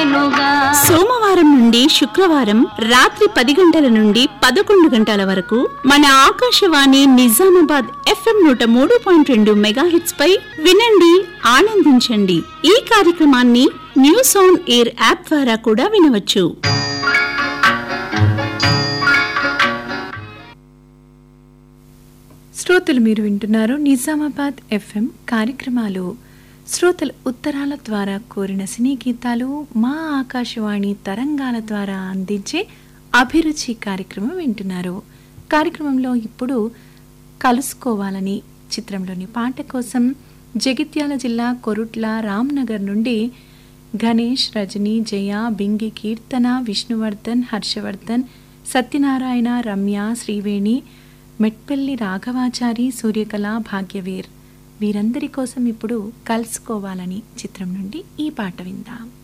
చేయునుగా సోమవారం నుండి శుక్రవారం రాత్రి పది గంటల నుండి పదకొండు గంటల వరకు మన ఆకాశవాణి నిజామాబాద్ ఎఫ్ఎం నూట మూడు పాయింట్ రెండు మెగాహిట్స్ పై వినండి ఆనందించండి ఈ కార్యక్రమాన్ని న్యూస్ ఆన్ ఎయిర్ యాప్ ద్వారా కూడా వినవచ్చు శ్రోతలు మీరు వింటున్నారు నిజామాబాద్ ఎఫ్ఎం కార్యక్రమాలు శ్రోతలు ఉత్తరాల ద్వారా కోరిన సినీ గీతాలు మా ఆకాశవాణి తరంగాల ద్వారా అందించే అభిరుచి కార్యక్రమం వింటున్నారు కార్యక్రమంలో ఇప్పుడు కలుసుకోవాలని చిత్రంలోని పాట కోసం జగిత్యాల జిల్లా కొరుట్ల రామ్నగర్ నుండి గణేష్ రజని జయ బింగి కీర్తన విష్ణువర్ధన్ హర్షవర్ధన్ సత్యనారాయణ రమ్య శ్రీవేణి మెట్పల్లి రాఘవాచారి సూర్యకళ భాగ్యవీర్ వీరందరి కోసం ఇప్పుడు కలుసుకోవాలని చిత్రం నుండి ఈ పాట విందాం